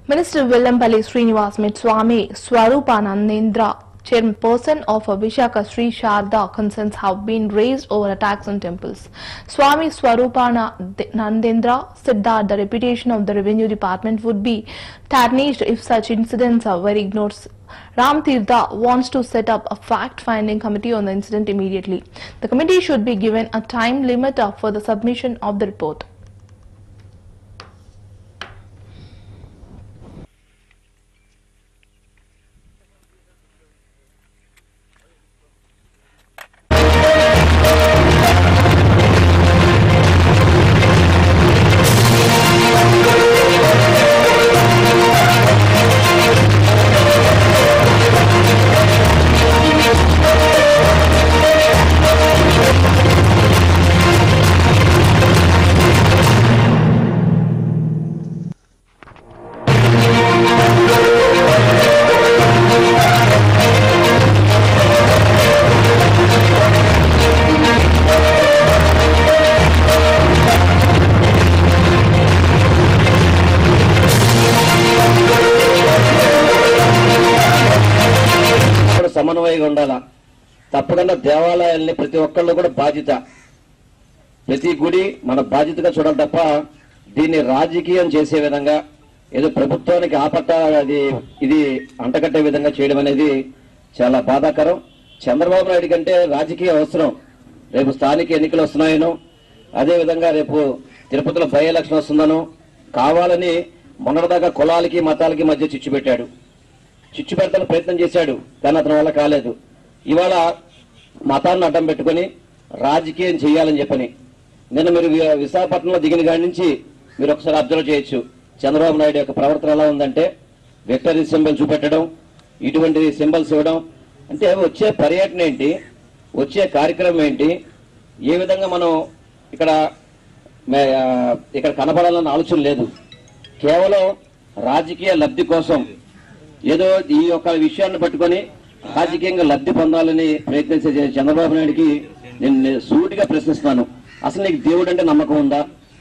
Minister Villampalli Srinivas met Swami Swarupanandendra, chairperson of Vishaka Sri Sharda concerns have been raised over attacks on temples. Swami Swarupanandendra said that the reputation of the revenue department would be tarnished if such incidents are were ignored. Ram Tirtha wants to set up a fact-finding committee on the incident immediately. The committee should be given a time limit uh, for the submission of the report. కూడా సమన్వయంగా ఉండాలా తప్పకుండా దేవాలయాల్ని ప్రతి ఒక్కళ్ళు కూడా బాధ్యత ప్రతి గుడి మన బాధ్యతగా చూడాలి తప్ప దీన్ని రాజకీయం చేసే విధంగా ఏదో ప్రభుత్వానికి ఆపట్ట అది ఇది అంటకట్టే విధంగా చేయడం అనేది చాలా బాధాకరం చంద్రబాబు నాయుడు కంటే రాజకీయ అవసరం రేపు స్థానిక ఎన్నికలు వస్తున్నాయను అదే విధంగా రేపు తిరుపతిలో బై ఎలక్షన్ వస్తుందను కావాలని మొన్నటిదాకా కులాలకి మతాలకి మధ్య చిచ్చు పెట్టాడు చిచ్చు పెడతానికి ప్రయత్నం చేశాడు కానీ అతని వల్ల కాలేదు ఇవాళ మతాన్ని అడ్డం పెట్టుకొని రాజకీయం చేయాలని చెప్పని నిన్న మీరు వి- విశాఖపట్నంలో దిగిన కాడి నుంచి మీరు ఒకసారి అబ్జర్వ్ చేయొచ్చు చంద్రబాబు నాయుడు యొక్క ప్రవర్తన ఎలా ఉందంటే విక్టరీ సింబల్ చూపెట్టడం ఇటువంటి సింబల్స్ ఇవ్వడం అంటే వచ్చే పర్యటన ఏంటి వచ్చే కార్యక్రమం ఏంటి ఏ విధంగా మనం ఇక్కడ మే- ఆ, ఇక్కడ కనపడాలన్న ఆలోచన లేదు కేవలం రాజకీయ లబ్ధి కోసం ఏదో ఈ యొక్క విషయాన్ని పట్టుకొని రాజకీయంగా లబ్ధి పొందాలని ప్రయత్నించే చంద్రబాబు నాయుడికి నేను నేను సూటిగా ప్రశ్నిస్తున్నాను అసలు నీకు దేవుడు అంటే నమ్మకం ఉందా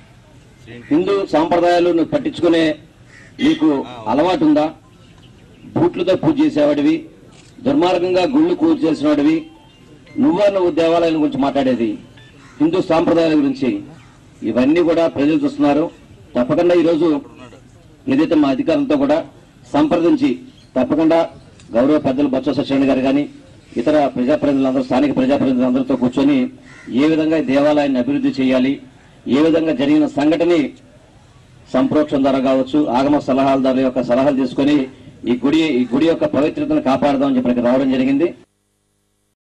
హిందూ సాంప్రదాయాలు నువ్వు పట్టించుకునే నీకు అలవాటు ఉందా బూట్లతో పూజ చేసేవాడివి దుర్మార్గంగా గుళ్ళు పూజ చేసినవాడివి నువ్వా నువ్వు దేవాలయాల గురించి మాట్లాడేది హిందూ సాంప్రదాయాల గురించి ఇవన్నీ కూడా ప్రజలు చూస్తున్నారు తప్పకుండా ఈరోజు ఏదైతే మా అధికారులతో కూడా సంప్రదించి తప్పకుండా గౌరవ పెద్దలు బొత్స సత్యనారాయణ గారు కానీ ఇతర ప్రజాప్రతినిధులందరూ స్థానిక ప్రజాప్రతినిధులందరితో కూర్చొని ఏ విధంగా ఈ దేవాలయాన్ని అభివృద్ధి చేయాలి ఏ విధంగా జరిగిన సంఘటనని సంప్రోక్షణ ద్వారా కావచ్చు ఆగమ సలహాదారుల యొక్క సలహాలు తీసుకొని ఈ గుడి ఈ గుడి యొక్క పవిత్రతను కాపాడదామని చెప్పి ఇక్కడికి రావడం జరిగింది